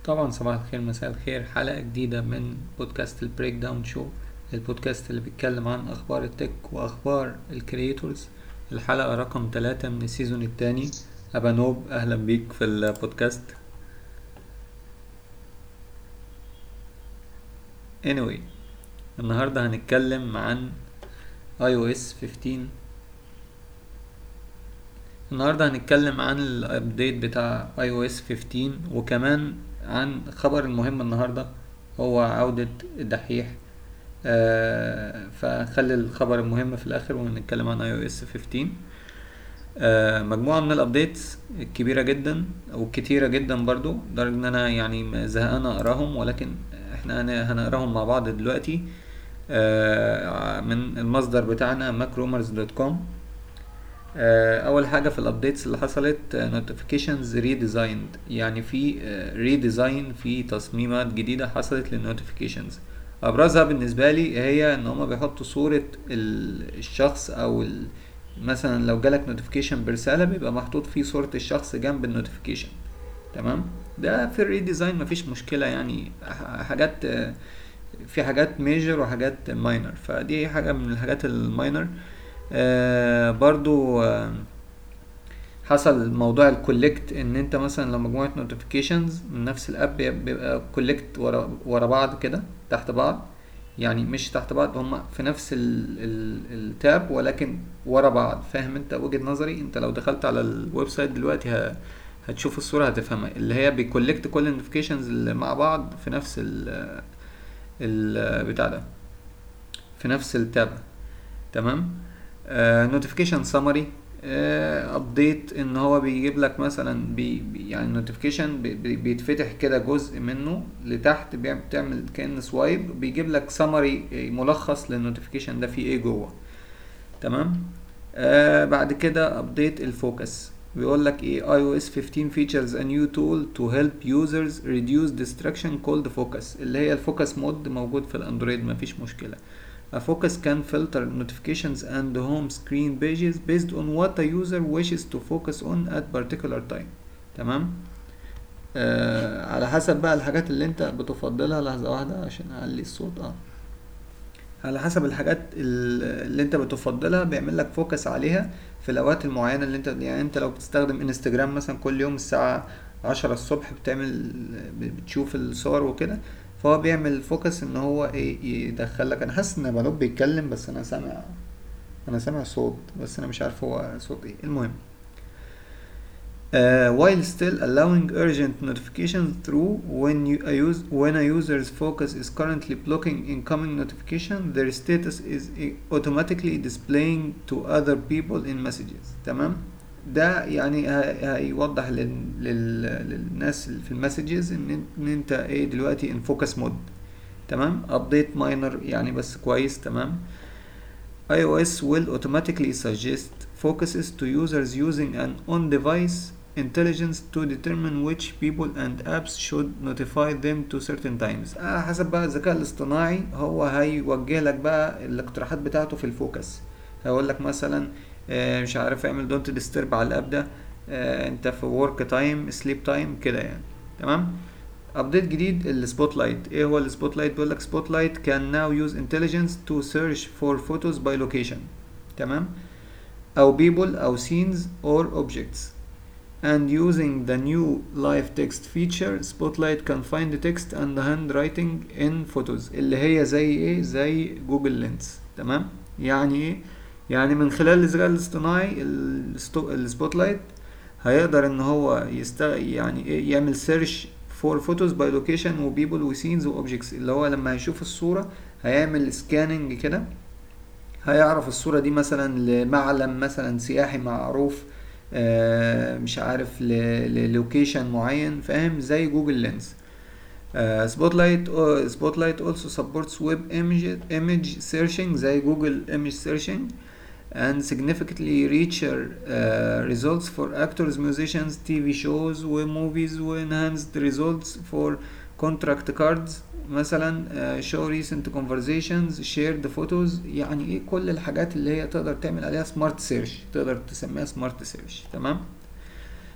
طبعا صباح الخير مساء الخير حلقة جديدة من بودكاست البريك داون شو البودكاست اللي بيتكلم عن أخبار التك وأخبار الكرييتورز الحلقة رقم ثلاثة من السيزون التاني أبا نوب أهلا بيك في البودكاست anyway النهاردة هنتكلم عن iOS 15 النهاردة هنتكلم عن الابديت بتاع iOS 15 وكمان عن خبر المهم النهاردة هو عودة الدحيح آه فخلي الخبر المهم في الاخر ونتكلم عن iOS 15 آه مجموعة من الابديتس الكبيرة جدا وكتيرة جدا برضو لدرجة ان انا يعني زهقان اقراهم ولكن احنا هنقراهم مع بعض دلوقتي آه من المصدر بتاعنا macromers.com اول حاجه في الابديتس اللي حصلت نوتيفيكيشنز ريديزايند يعني في ريديزاين في تصميمات جديده حصلت للنوتيفيكيشنز ابرزها بالنسبه لي هي ان هما بيحطوا صوره الشخص او مثلا لو جالك نوتيفيكيشن برساله بيبقى محطوط فيه صوره الشخص جنب النوتيفيكيشن تمام ده في الريديزاين مفيش مشكله يعني حاجات في حاجات ميجر وحاجات ماينر فدي حاجه من الحاجات الماينر آه برضو آه حصل موضوع الكولكت ان انت مثلا لو مجموعه نوتيفيكيشنز من نفس الاب بيبقى كولكت ورا ورا بعض كده تحت بعض يعني مش تحت بعض هما في نفس ال ال التاب ولكن ورا بعض فاهم انت وجهه نظري انت لو دخلت على الويب سايت دلوقتي هتشوف الصوره هتفهمها اللي هي بيكولكت كل النوتيفيكيشنز اللي مع بعض في نفس ال ال بتاع ده في نفس التاب تمام نوتيفيكيشن سمري ابديت ان هو بيجيب لك مثلا بي يعني النوتيفيكيشن بي بيتفتح كده جزء منه لتحت بتعمل كان سوايب بيجيب لك سمري ملخص للنوتيفيكيشن ده فيه ايه جوه تمام آه بعد كده ابديت الفوكس بيقول لك ايه iOS 15 features a new tool to help users reduce distraction called focus اللي هي الفوكس مود موجود في الاندرويد مفيش مشكله A focus can filter notifications and home screen pages based on what a user wishes to focus on at particular time تمام آه على حسب بقى الحاجات اللي انت بتفضلها لحظة واحدة عشان اعلي الصوت اه على حسب الحاجات اللي انت بتفضلها بيعمل لك فوكس عليها في الاوقات المعينة اللي انت يعني انت لو بتستخدم انستجرام مثلا كل يوم الساعة عشرة الصبح بتعمل بتشوف الصور وكده فهو بيعمل فوكس ان هو ايه يدخلك انا حاسس ان بنوب بيتكلم بس انا سامع انا سامع صوت بس انا مش عارف هو صوت ايه المهم Uh, while still allowing urgent notifications through when you a use when a user's focus is currently blocking incoming notification their status is automatically displaying to other people in messages تمام ده يعني هيوضح لل... لل... للناس في المسجز ان ان انت ايه دلوقتي ان فوكس مود تمام ابديت ماينر يعني بس كويس تمام iOS will automatically suggest focuses to users using an on-device intelligence to determine which people and apps should notify them to certain times آه حسب بقى الذكاء الاصطناعي هو هيوجه لك بقى الاقتراحات بتاعته في الفوكس هيقول لك مثلا آه مش عارف اعمل دونت ديسترب على الاب ده آه انت في ورك تايم سليب تايم كده يعني تمام ابديت جديد السبوت لايت ايه هو السبوت لايت بيقول لك سبوت لايت كان ناو يوز انتليجنس تو سيرش فور فوتوز باي لوكيشن تمام او people او scenes or objects and using the new live text feature spotlight can find the text and the handwriting in photos اللي هي زي ايه زي جوجل لينس تمام يعني ايه يعني من خلال الذكاء الاصطناعي السبوت لايت هيقدر ان هو يست يعني ايه يعمل سيرش فور فوتوز باي لوكيشن وبيبل وسينز واوبجكتس اللي هو لما هيشوف الصوره هيعمل سكاننج كده هيعرف الصوره دي مثلا لمعلم مثلا سياحي معروف آه مش عارف للوكيشن معين فاهم زي جوجل لينس سبوت لايت سبوت لايت also supports web image image searching زي جوجل image searching and significantly richer uh, results for actors, musicians, TV shows وmovies enhanced results for contract cards مثلا uh, show recent conversations shared photos يعني ايه كل الحاجات اللي هي تقدر تعمل عليها smart search تقدر تسميها smart search تمام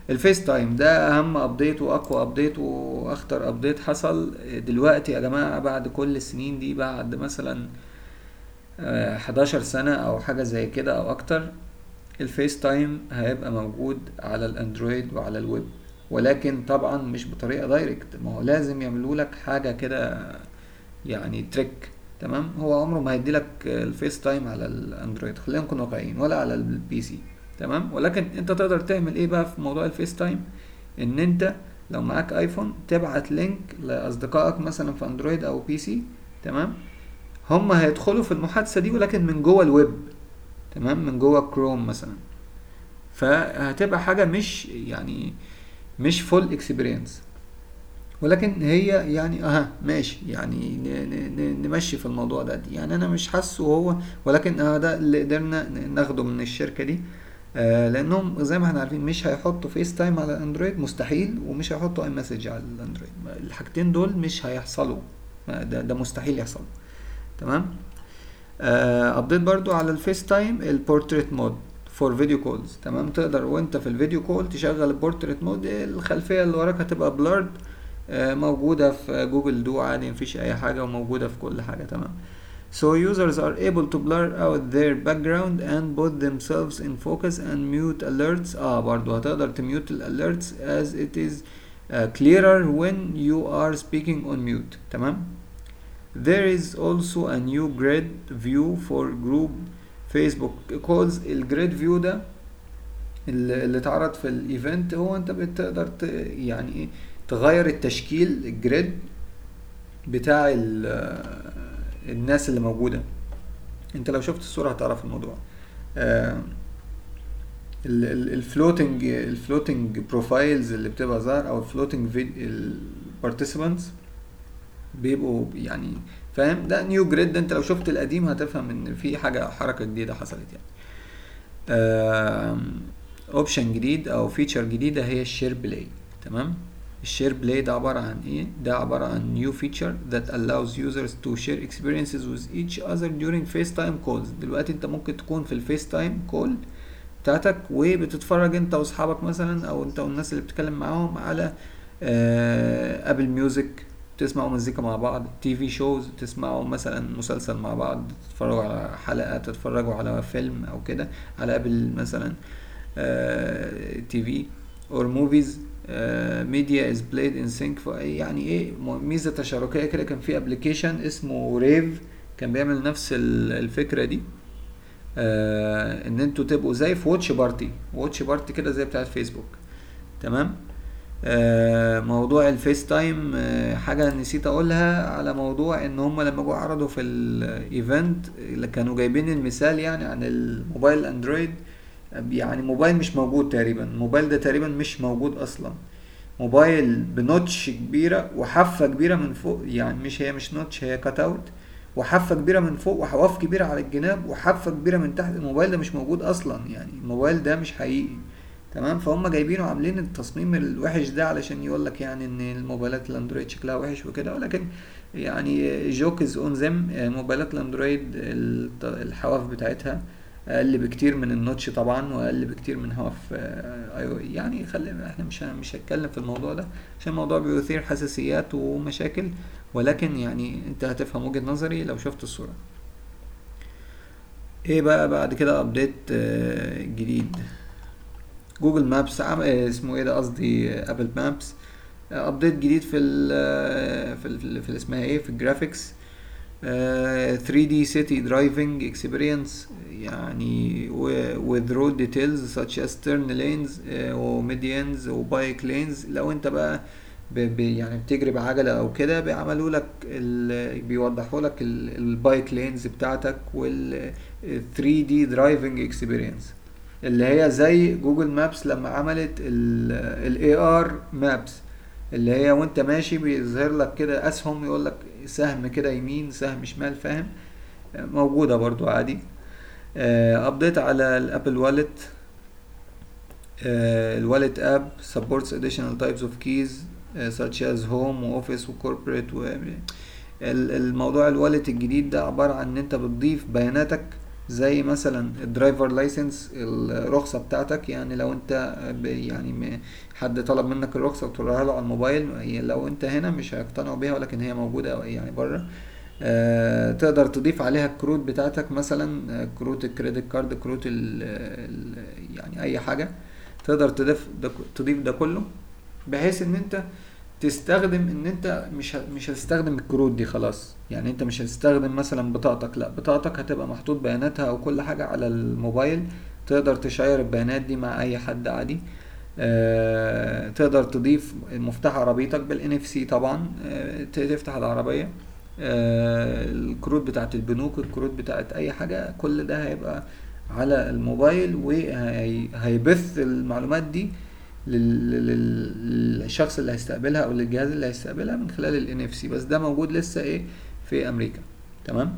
الفيس تايم ده اهم ابديت واقوى ابديت واخطر ابديت حصل دلوقتي يا جماعه بعد كل السنين دي بعد مثلا آه، 11 سنه او حاجه زي كده او اكتر الفيس تايم هيبقى موجود على الاندرويد وعلى الويب ولكن طبعا مش بطريقه دايركت ما هو لازم يعملوا لك حاجه كده يعني تريك تمام هو عمره ما هيدي لك الفيس تايم على الاندرويد خلينا نكون واقعيين ولا على البي سي تمام ولكن انت تقدر تعمل ايه بقى في موضوع الفيس تايم ان انت لو معاك ايفون تبعت لينك لاصدقائك مثلا في اندرويد او بي سي تمام هم هيدخلوا في المحادثه دي ولكن من جوه الويب تمام من جوه كروم مثلا فهتبقى حاجه مش يعني مش فول اكسبيرينس ولكن هي يعني اه ماشي يعني ن- ن- ن- نمشي في الموضوع ده دي. يعني انا مش حاسه هو ولكن اه ده اللي قدرنا ن- ناخده من الشركه دي آه لانهم زي ما احنا عارفين مش هيحطوا فيس تايم على الاندرويد مستحيل ومش هيحطوا اي مسج على الاندرويد الحاجتين دول مش هيحصلوا ما ده, ده مستحيل يحصل تمام ابديت برضو على الفيس تايم البورتريت مود فور فيديو كولز تمام تقدر وانت في الفيديو كول تشغل البورتريت مود الخلفيه اللي وراك هتبقى بلارد موجوده في جوجل دو عادي مفيش اي حاجه وموجوده في كل حاجه تمام So users are able to blur out their background and put themselves in focus and mute alerts اه برضو هتقدر تميوت alerts as it is uh, clearer when you are speaking on mute تمام There is also a new grid view for group Facebook calls الجريد فيو ده اللي اللي اتعرض في الايفنت هو انت بتقدر ت... يعني ايه تغير التشكيل الجريد بتاع ال- الناس اللي موجودة انت لو شفت الصورة هتعرف الموضوع الفلوتنج الفلوتنج بروفايلز اللي بتبقى ظاهر او الفلوتنج البارتيسيبانتس بيبقوا يعني فاهم ده نيو جريد انت لو شفت القديم هتفهم ان في حاجه حركه جديده حصلت يعني اوبشن جديد او فيتشر جديده هي الشير بلاي تمام الشير بلاي ده عباره عن ايه ده عباره عن نيو فيتشر that allows users to share experiences with each other during FaceTime calls دلوقتي انت ممكن تكون في الفيس تايم كول بتاعتك وبتتفرج انت واصحابك مثلا او انت والناس اللي بتتكلم معاهم على ابل ميوزك تسمعوا مزيكا مع بعض تي في شوز تسمعوا مثلا مسلسل مع بعض تتفرجوا على حلقة تتفرجوا على فيلم او كده على ابل مثلا تي في اور موفيز ميديا از بلايد ان سينك يعني ايه ميزه تشاركيه كده كان في ابلكيشن اسمه ريف كان بيعمل نفس ال- الفكره دي آه ان انتوا تبقوا زي في واتش بارتي واتش بارتي كده زي بتاعت فيسبوك تمام آه موضوع الفيس تايم آه حاجه نسيت اقولها على موضوع ان هم لما جوا عرضوا في الايفنت اللي كانوا جايبين المثال يعني عن الموبايل اندرويد يعني موبايل مش موجود تقريبا الموبايل ده تقريبا مش موجود اصلا موبايل بنوتش كبيره وحافه كبيره من فوق يعني مش هي مش نوتش هي كات اوت وحافه كبيره من فوق وحواف كبيره على الجناب وحافه كبيره من تحت الموبايل ده مش موجود اصلا يعني الموبايل ده مش حقيقي تمام فهم جايبينه عاملين التصميم الوحش ده علشان يقول لك يعني ان الموبايلات الاندرويد شكلها وحش وكده ولكن يعني جوكز اون ذم موبايلات الاندرويد الت- الحواف بتاعتها اقل بكتير من النوتش طبعا واقل بكتير من هواف آه، اي او اي يعني خلي احنا مش ه- مش هتكلم في الموضوع ده عشان الموضوع بيثير حساسيات ومشاكل ولكن يعني انت هتفهم وجهة نظري لو شفت الصورة ايه بقى بعد كده ابديت آه، جديد جوجل مابس عم... آه، اسمه ايه ده قصدي ابل مابس ابديت جديد في ال في ال في ال- اسمها ايه في الجرافيكس 3D city driving experience يعني و- with road details such as turn lanes آه، و medians و bike lanes لو انت بقى ب ب يعني بتجري بعجلة او كده بيعملوا لك ال- بيوضحوا لك البايك لينز بتاعتك وال 3D driving experience اللي هي زي جوجل مابس لما عملت الاي ار مابس اللي هي وانت ماشي بيظهر لك كده اسهم يقول لك سهم كده يمين سهم شمال فاهم آه، موجودة برضو عادي ابديت على الابل والت الوالت اب supports additional types of keys uh, such as home وoffice وcorporate و ال- الموضوع الوالت الجديد ده عبارة عن ان انت بتضيف بياناتك زي مثلا الدرايفر لايسنس الرخصة بتاعتك يعني لو انت ب- يعني م- حد طلب منك الرخصة وتوريها له على الموبايل هي لو انت هنا مش هيقتنعوا بيها ولكن هي موجودة يعني بره آه، تقدر تضيف عليها الكروت بتاعتك مثلا آه، كروت الكريدت كارد كروت ال ال يعني اي حاجة تقدر تضيف ده تضيف ده كله بحيث ان انت تستخدم ان انت مش ه- مش هتستخدم الكروت دي خلاص يعني انت مش هتستخدم مثلا بطاقتك لا بطاقتك هتبقى محطوط بياناتها او كل حاجة على الموبايل تقدر تشير البيانات دي مع اي حد عادي آه، تقدر تضيف مفتاح عربيتك بالان اف سي طبعا آه، ت- تفتح العربية آه، الكروت بتاعت البنوك الكروت بتاعت اي حاجة كل ده هيبقى على الموبايل وهيبث المعلومات دي لل- لل- للشخص اللي هيستقبلها او للجهاز اللي هيستقبلها من خلال ال NFC بس ده موجود لسه ايه في امريكا تمام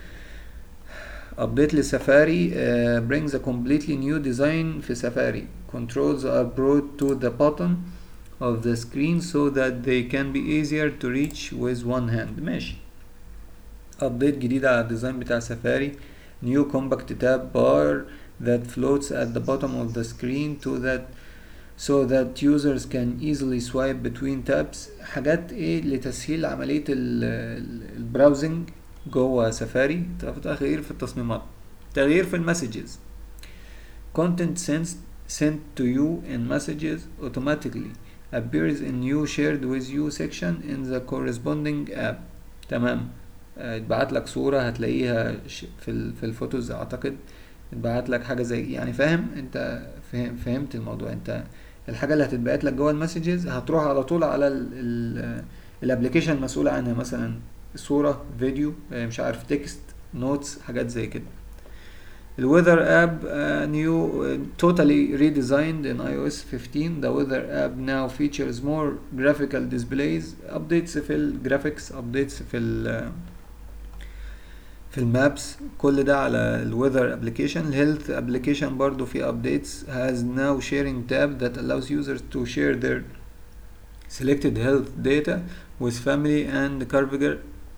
ابديت لسفاري uh, brings a completely new design في سفاري controls are brought to the bottom of the screen so that they can be easier to reach with one hand ماشي ابديت جديد على الديزاين بتاع سفاري new compact tab bar that floats at the bottom of the screen to that so that users can easily swipe between tabs حاجات ايه لتسهيل عملية ال- ال- البراوزنج جوه سفاري تغيير في التصميمات تغيير في المسجز content sent sent to you in messages automatically appears in new shared with you section in the corresponding app تمام آه، اتبعت لك صورة هتلاقيها ش- في ال- في الفوتوز اعتقد اتبعت لك حاجة زي يعني فاهم انت فهم فهمت الموضوع انت الحاجة اللي هتتبعت لك جوه المسجز هتروح على طول على الابلكيشن المسؤول عنها مثلا صورة فيديو آه، مش عارف تكست نوتس حاجات زي كده الويذر اب نيو totally redesigned in iOS 15 the weather app now features more graphical displays updates في الجرافيكس updates في ال في المابس كل ده على الويذر ابلكيشن الهيلث ابلكيشن برضو في updates has now sharing tab that allows users to share their selected health data with family and caregiver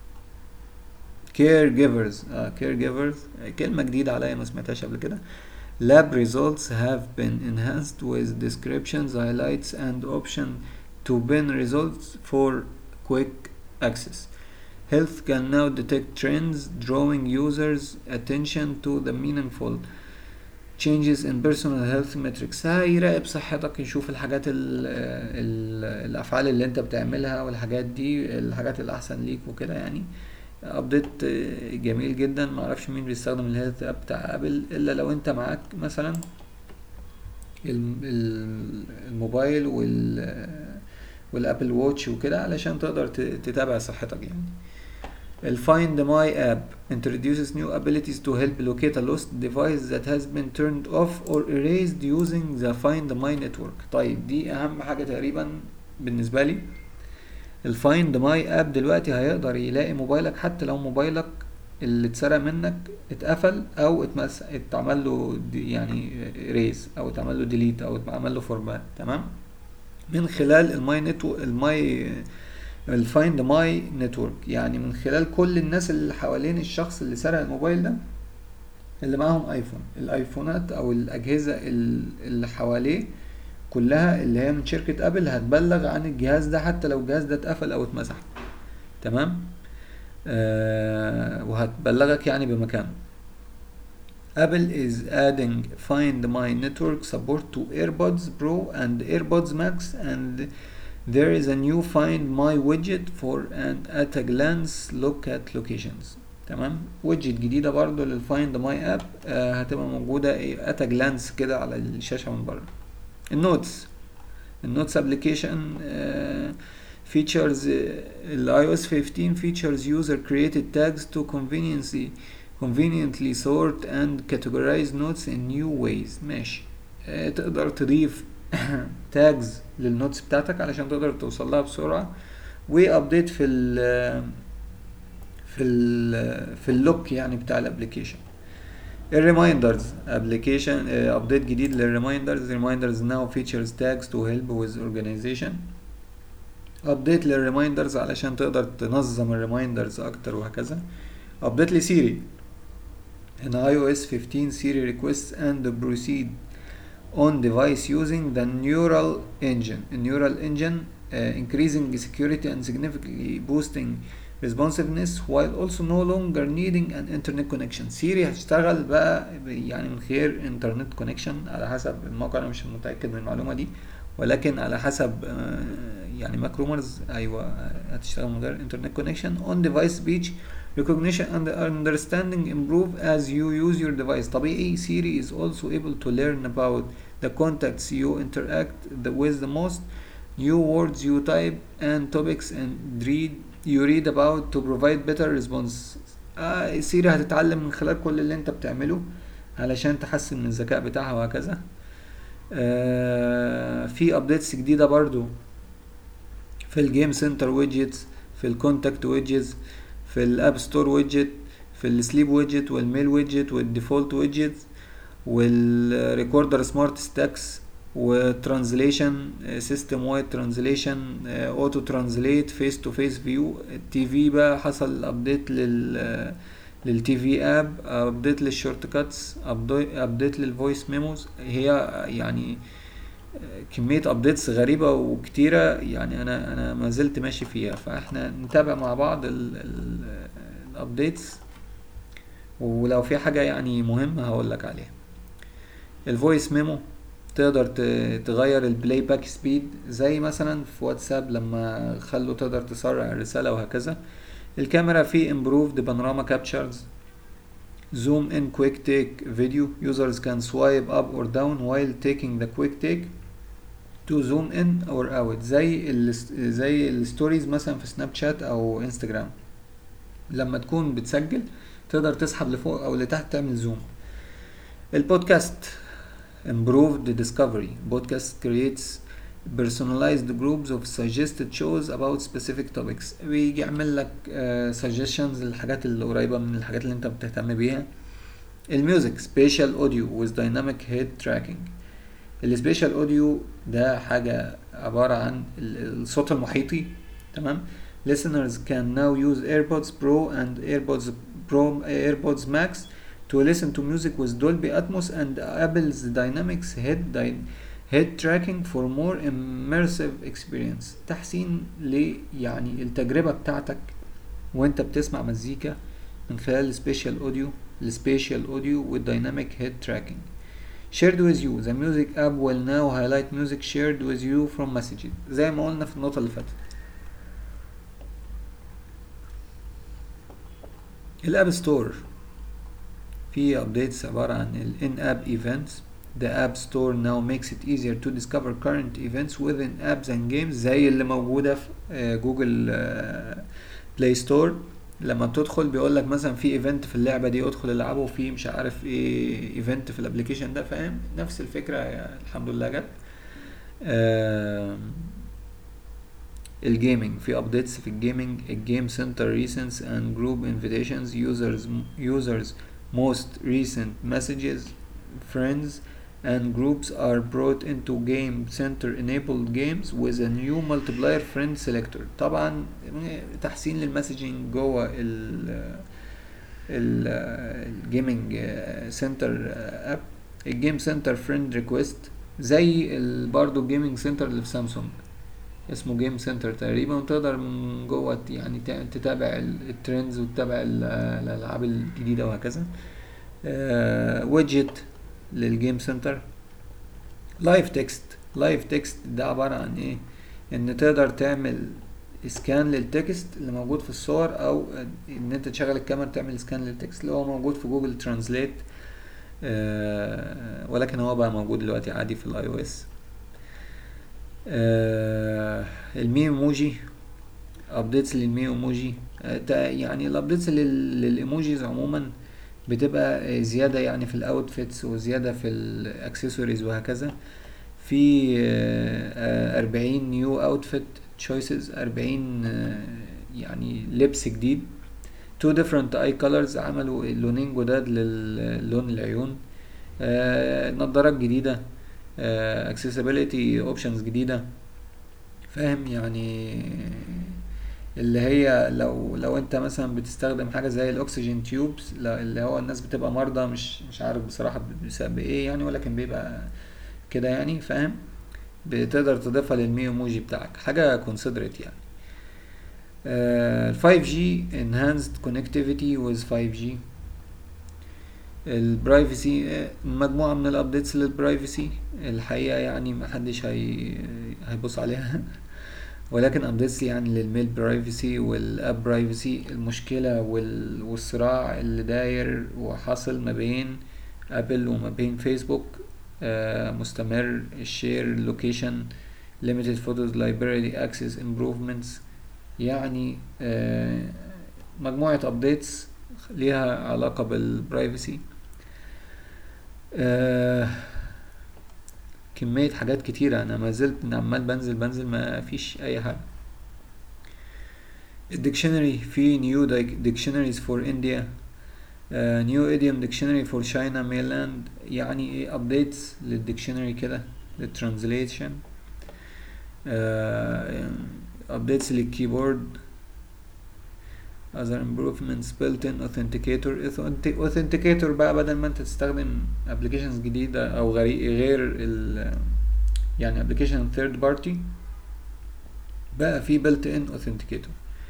caregivers آه caregivers كلمة جديدة عليا ما سمعتهاش قبل كده lab results have been enhanced with descriptions highlights and option to pin results for quick access Health can now detect trends, drawing users' attention to the meaningful changes in personal health metrics هيراقب صحتك يشوف الحاجات ال ال الأفعال اللي أنت بتعملها والحاجات دي الحاجات الأحسن ليك وكده يعني أبديت جميل جدا معرفش مين بيستخدم الهيلث أب بتاع أبل إلا لو أنت معاك مثلا الم- ال- الموبايل وال والابل واتش وكده علشان تقدر ت- تتابع صحتك يعني ال Find My app introduces new abilities to help locate a lost device that has been turned off or erased using the Find My network طيب دي أهم حاجة تقريبا بالنسبة لي ال Find My app دلوقتي هيقدر يلاقي موبايلك حتى لو موبايلك اللي اتسرق منك اتقفل او اتمس اتعمل له دي- يعني ريز او اتعمل له ديليت او اتعمل له فورمات تمام من خلال الماي نتورك الماي الفايند ماي نتورك يعني من خلال كل الناس اللي حوالين الشخص اللي سرق الموبايل ده اللي معاهم ايفون الايفونات او الاجهزه ال- اللي حواليه كلها اللي هي من شركه ابل هتبلغ عن الجهاز ده حتى لو الجهاز ده اتقفل او اتمسح تمام آه وهتبلغك يعني بمكانه Apple is adding Find My Network support to AirPods Pro and AirPods Max and there is a new Find My widget for an at a glance look at locations تمام widget جديدة برضو للفايند ماي اب آه هتبقى موجودة ايه at a glance كده على الشاشة من بره النوتس النوتس ابلكيشن features الاي او اس 15 features user created tags to conveniently conveniently sort and categorize notes in new ways ماشي آه، تقدر تضيف تاجز للنوتس بتاعتك علشان تقدر توصل لها بسرعة وابديت في ال في ال في اللوك يعني بتاع الابلكيشن الريمايندرز ابلكيشن ابديت جديد للريمايندرز ريمايندرز now features tags to help with organization ابديت للريمايندرز علشان تقدر تنظم الريمايندرز اكتر وهكذا ابديت لسيري in iOS 15 Siri requests and proceed on device using the neural engine a neural engine uh, increasing security and significantly boosting responsiveness while also no longer needing an internet connection سيري هتشتغل بقى يعني من غير انترنت كونكشن على حسب الموقع انا مش متاكد من المعلومه دي ولكن على حسب آه، يعني ماك رومرز ايوه هتشتغل من غير انترنت كونكشن on device speech recognition and understanding improve as you use your device طبيعي Siri is also able to learn about the contacts you interact with the most new words you type and topics and read you read about to provide better response آه سيري هتتعلم من خلال كل اللي انت بتعمله علشان تحسن من الذكاء بتاعها وهكذا آه في ابديتس جديدة برضو في الجيم سنتر ويدجتس في الكونتاكت ويدجتس في الاب ستور ويدجت في السليب ويدجت والميل ويدجت والديفولت ويدجت والريكوردر سمارت ستاكس وترانزليشن سيستم وايد ترانزليشن اوتو ترانزليت فيس تو فيس فيو التي في بقى حصل ابديت لل للتي في اب ابديت للشورت كاتس ابديت للفويس ميموز هي يعني كمية ابديتس غريبة وكتيرة يعني انا انا ما زلت ماشي فيها فاحنا نتابع مع بعض الابديتس ولو في حاجة يعني مهمة هقول لك عليها الفويس ميمو تقدر تغير البلاي باك سبيد زي مثلا في واتساب لما خلوا تقدر تسرع الرسالة وهكذا الكاميرا في improved panorama captures zoom in quick take video users can swipe up or down while taking the quick take to zoom in or out زي ال زي الستوريز مثلا في سناب شات او انستجرام لما تكون بتسجل تقدر تسحب لفوق او لتحت تعمل زوم البودكاست improved discovery podcast creates personalized groups of suggested shows about specific topics بيجي يعمل لك uh, suggestions للحاجات اللي قريبة من الحاجات اللي انت بتهتم بيها الميوزك spatial audio with dynamic head tracking السبيشال اوديو ده حاجة عبارة عن الصوت المحيطي تمام listeners can now use AirPods Pro and AirPods Pro AirPods Max to listen to music with Dolby Atmos and Apple's Dynamics Head Head Tracking for more immersive experience تحسين ل يعني التجربة بتاعتك وانت بتسمع مزيكا من خلال السبيشال اوديو السبيشال اوديو والديناميك هيد تراكنج shared with you the music app will now highlight music shared with you from messages زي ما قلنا في النقطة اللي فاتت الاب ستور في updates عبارة عن ال in-app events The App Store now makes it easier to discover current events within apps and games زي اللي موجودة في جوجل بلاي ستور لما بتدخل بيقول لك مثلا في ايفنت في اللعبه دي ادخل العبه وفي مش عارف ايه ايفنت في الابلكيشن ده فاهم نفس الفكره يعني الحمد لله جت آه الجيمنج في ابديتس في الجيمنج الجيم سنتر ريسنس اند جروب انفيتيشنز يوزرز يوزرز most recent messages friends and groups are brought into game center enabled games with a new multiplier friend selector طبعا تحسين للمسجنج جوه ال الجيمنج سنتر اب الجيم سنتر فريند ريكويست زي برضه الجيمنج سنتر اللي في سامسونج اسمه جيم سنتر تقريبا وتقدر من جوه يعني تتابع الترندز وتتابع الالعاب الجديده وهكذا ويدجت للجيم سنتر لايف تكست لايف تكست ده عباره عن ايه ان تقدر تعمل سكان للتكست اللي موجود في الصور او ان انت تشغل الكاميرا تعمل سكان للتكست اللي هو موجود في جوجل ترانزليت آه ولكن هو بقى موجود دلوقتي عادي في الاي او اس آه الميموجي ابديتس للميموجي آه يعني الابديتس للايموجيز عموما بتبقى زياده يعني في الاوتفيتس وزياده في الاكسسوارز وهكذا في أربعين نيو اوتفيت تشويسز أربعين يعني لبس جديد تو different اي colors عملوا لونين جداد للون العيون نظارات جديده accessibility اوبشنز جديده فاهم يعني اللي هي لو لو انت مثلا بتستخدم حاجه زي الاكسجين تيوبس اللي هو الناس بتبقى مرضى مش مش عارف بصراحه بسبب ايه يعني ولكن بيبقى كده يعني فاهم بتقدر تضيفها للمي ايموجي بتاعك حاجه كونسيدريت يعني ال 5G enhanced connectivity with 5G البرايفسي مجموعة من الابديتس للبرايفسي الحقيقة يعني محدش هي هيبص عليها ولكن ابديتس يعني للميل برايفسي والاب برايفسي المشكلة وال... والصراع اللي داير وحاصل ما بين ابل وما بين فيسبوك آه مستمر الشير لوكيشن limited photos library access improvements يعني آه مجموعة ابديتس ليها علاقة بالبرايفسي آه كمية حاجات كتيرة أنا ما زلت عمال بنزل بنزل ما فيش أي حاجة الديكشنري في نيو ديكشنريز فور انديا نيو ايديوم ديكشنري فور شاينا ميلاند يعني ايه ابديتس للديكشنري كده للترانزليشن ابديتس للكيبورد other improvements built in authenticator authenticator بقى بدل ما انت تستخدم applications جديدة او غير ال يعني application third party بقى في built in authenticator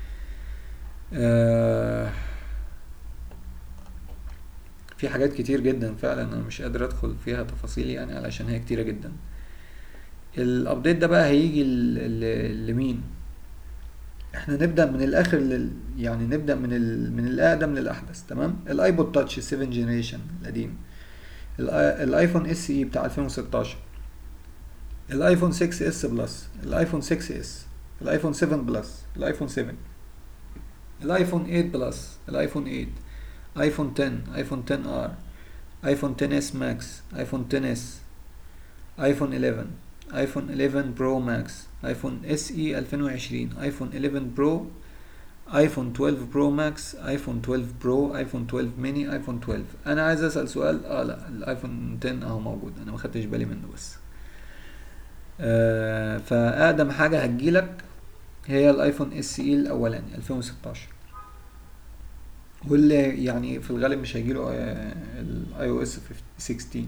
آه في حاجات كتير جدا فعلا انا مش قادر ادخل فيها تفاصيل يعني علشان هي كتيرة جدا الابديت ده بقى هيجي لمين احنا نبدا من الاخر لل... يعني نبدا من ال... من الاقدم للاحدث تمام الايبود تاتش 7 جنريشن القديم الايفون اس اي بتاع 2016 الايفون 6 اس بلس الايفون 6 اس الايفون 7 بلس الايفون 7 الايفون 8 بلس الايفون 8 ايفون 10 ايفون 10 ار ايفون 10 اس ماكس ايفون 10 اس ايفون 11 ايفون 11 برو ماكس ايفون اس اي 2020 ايفون 11 برو ايفون 12 برو ماكس ايفون 12 برو ايفون 12 ميني ايفون 12 انا عايز اسال سؤال اه لا الايفون 10 اهو موجود انا ما خدتش بالي منه بس آه فاقدم حاجه هتجيلك هي الايفون اس اي الاولاني 2016 واللي يعني في الغالب مش هيجيله الاي او اس 16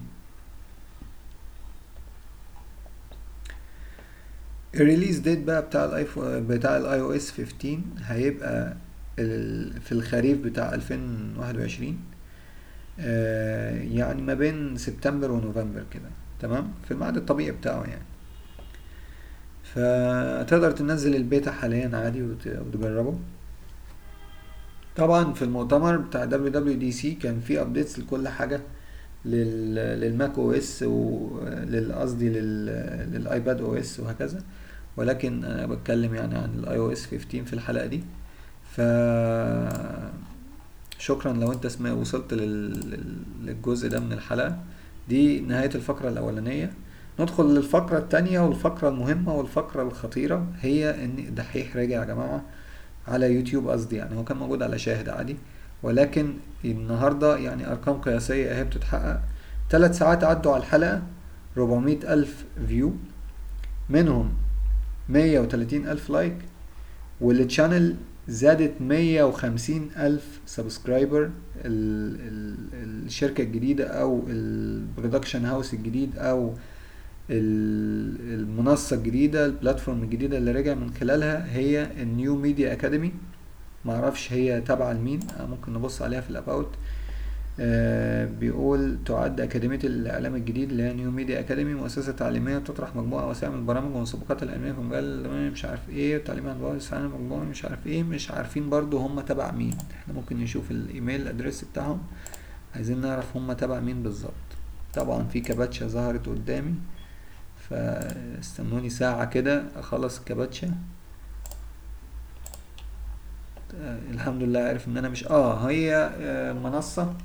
الريليز ديت بقى بتاع الايفون بتاع الاي او اس 15 هيبقى في الخريف بتاع 2021 آه يعني ما بين سبتمبر ونوفمبر كده تمام في الميعاد الطبيعي بتاعه يعني فتقدر تنزل البيتا حاليا عادي وتجربه طبعا في المؤتمر بتاع WWDC كان في ابديتس لكل حاجه للماك او اس قصدي للايباد او اس وهكذا ولكن انا بتكلم يعني عن الاي او اس 15 في الحلقه دي ف شكرا لو انت اسمع وصلت للجزء ده من الحلقه دي نهايه الفقره الاولانيه ندخل للفقره الثانيه والفقره المهمه والفقره الخطيره هي ان دحيح راجع يا جماعه على يوتيوب قصدي يعني هو كان موجود على شاهد عادي ولكن النهارده يعني ارقام قياسيه اهي بتتحقق ثلاث ساعات عدوا على الحلقه 400 الف فيو منهم 130 ألف لايك والتشانل زادت 150 ألف سبسكرايبر الشركة الجديدة أو البرودكشن هاوس الجديد أو المنصة الجديدة البلاتفورم الجديدة اللي رجع من خلالها هي النيو ميديا أكاديمي معرفش هي تابعة لمين ممكن نبص عليها في الأباوت آه بيقول تعد أكاديمية الإعلام الجديد اللي هي نيو ميديا أكاديمي مؤسسة تعليمية تطرح مجموعة واسعة من البرامج والمسابقات العلمية في مجال مش عارف إيه والتعليم عن بعد عن مجموعة مش عارف إيه مش عارفين برضو هم تبع مين إحنا ممكن نشوف الإيميل أدريس بتاعهم عايزين نعرف هم تبع مين بالظبط طبعا في كباتشة ظهرت قدامي فاستنوني ساعة كده أخلص الكباتشة آه الحمد لله عارف ان انا مش اه هي آه منصة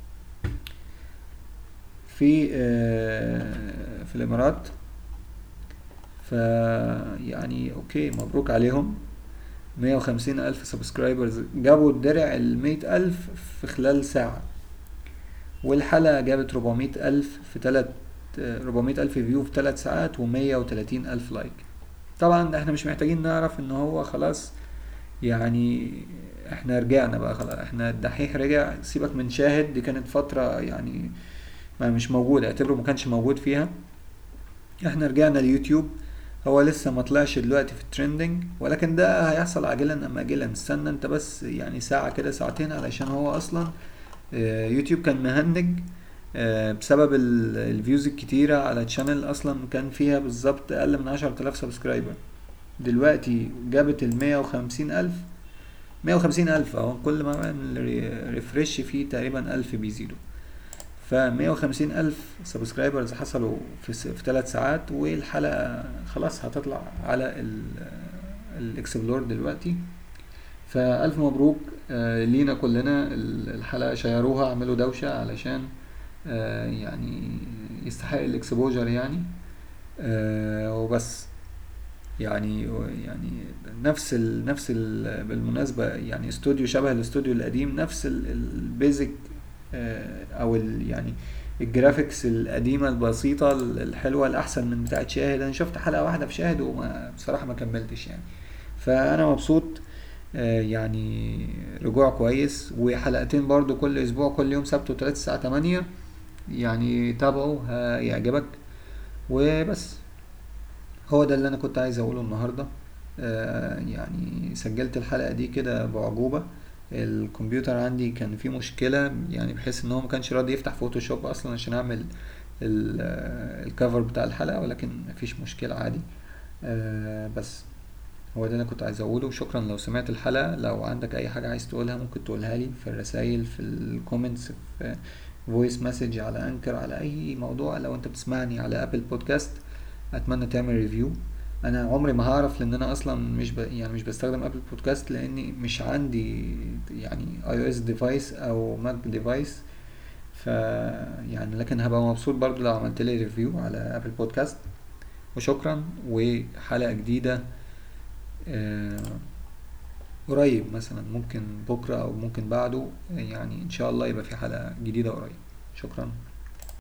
في آه في الامارات ف يعني اوكي مبروك عليهم مية وخمسين الف سبسكرايبرز جابوا الدرع المية الف في خلال ساعة والحلقة جابت ربعمية الف في تلات ربعمية الف فيو في تلات ساعات ومية وتلاتين الف لايك طبعا احنا مش محتاجين نعرف ان هو خلاص يعني احنا رجعنا بقى خلاص احنا الدحيح رجع سيبك من شاهد دي كانت فترة يعني ما مش موجود اعتبره ما كانش موجود فيها احنا رجعنا اليوتيوب هو لسه ما طلعش دلوقتي في الترندنج ولكن ده هيحصل عاجلا ام اجلا استنى انت بس يعني ساعة كده ساعتين علشان هو اصلا آه، يوتيوب كان مهنج آه، بسبب ال- الفيوز الكتيرة على تشانل اصلا كان فيها بالظبط اقل من عشرة الاف سبسكرايبر دلوقتي جابت المية وخمسين الف مية وخمسين الف اهو كل ما بعمل ري- ريفرش فيه تقريبا الف بيزيدوا فمية وخمسين ألف سبسكرايبرز حصلوا في, س... في ثلاث ساعات والحلقة خلاص هتطلع على ال... الاكسبلور دلوقتي فألف مبروك آه، لينا كلنا ال- الحلقة شيروها اعملوا دوشة علشان آه، يعني يستحق الاكسبوجر يعني آه، وبس يعني يعني نفس ال نفس ال بالمناسبة يعني استوديو شبه الاستوديو القديم نفس البيزك او ال يعني الجرافيكس القديمة البسيطة الحلوة الأحسن من بتاعة شاهد أنا شفت حلقة واحدة في شاهد وما بصراحة ما كملتش يعني فأنا مبسوط آه، يعني رجوع كويس وحلقتين برضو كل أسبوع كل يوم سبت وتلات الساعة تمانية يعني تابعوا هيعجبك وبس هو ده اللي انا كنت عايز اقوله النهارده آه يعني سجلت الحلقه دي كده بعجوبه الكمبيوتر عندي كان فيه مشكله يعني بحيث ان هو ما كانش راضي يفتح فوتوشوب اصلا عشان اعمل ال- آه، الكفر بتاع الحلقه ولكن مفيش مشكله عادي آه بس هو ده اللي انا كنت عايز اقوله شكرا لو سمعت الحلقه لو عندك اي حاجه عايز تقولها ممكن تقولها لي في الرسائل في الكومنتس في فويس مسج على انكر على اي موضوع لو انت بتسمعني على ابل بودكاست اتمنى تعمل ريفيو انا عمري ما هعرف لان انا اصلا مش ب... يعني مش بستخدم ابل بودكاست لاني مش عندي يعني اي او اس ديفايس او ماك ديفايس ف يعني لكن هبقى مبسوط برضو لو عملت لي ريفيو على ابل بودكاست وشكرا وحلقة جديدة آه، قريب مثلا ممكن بكرة او ممكن بعده يعني ان شاء الله يبقى في حلقة جديدة قريب شكرا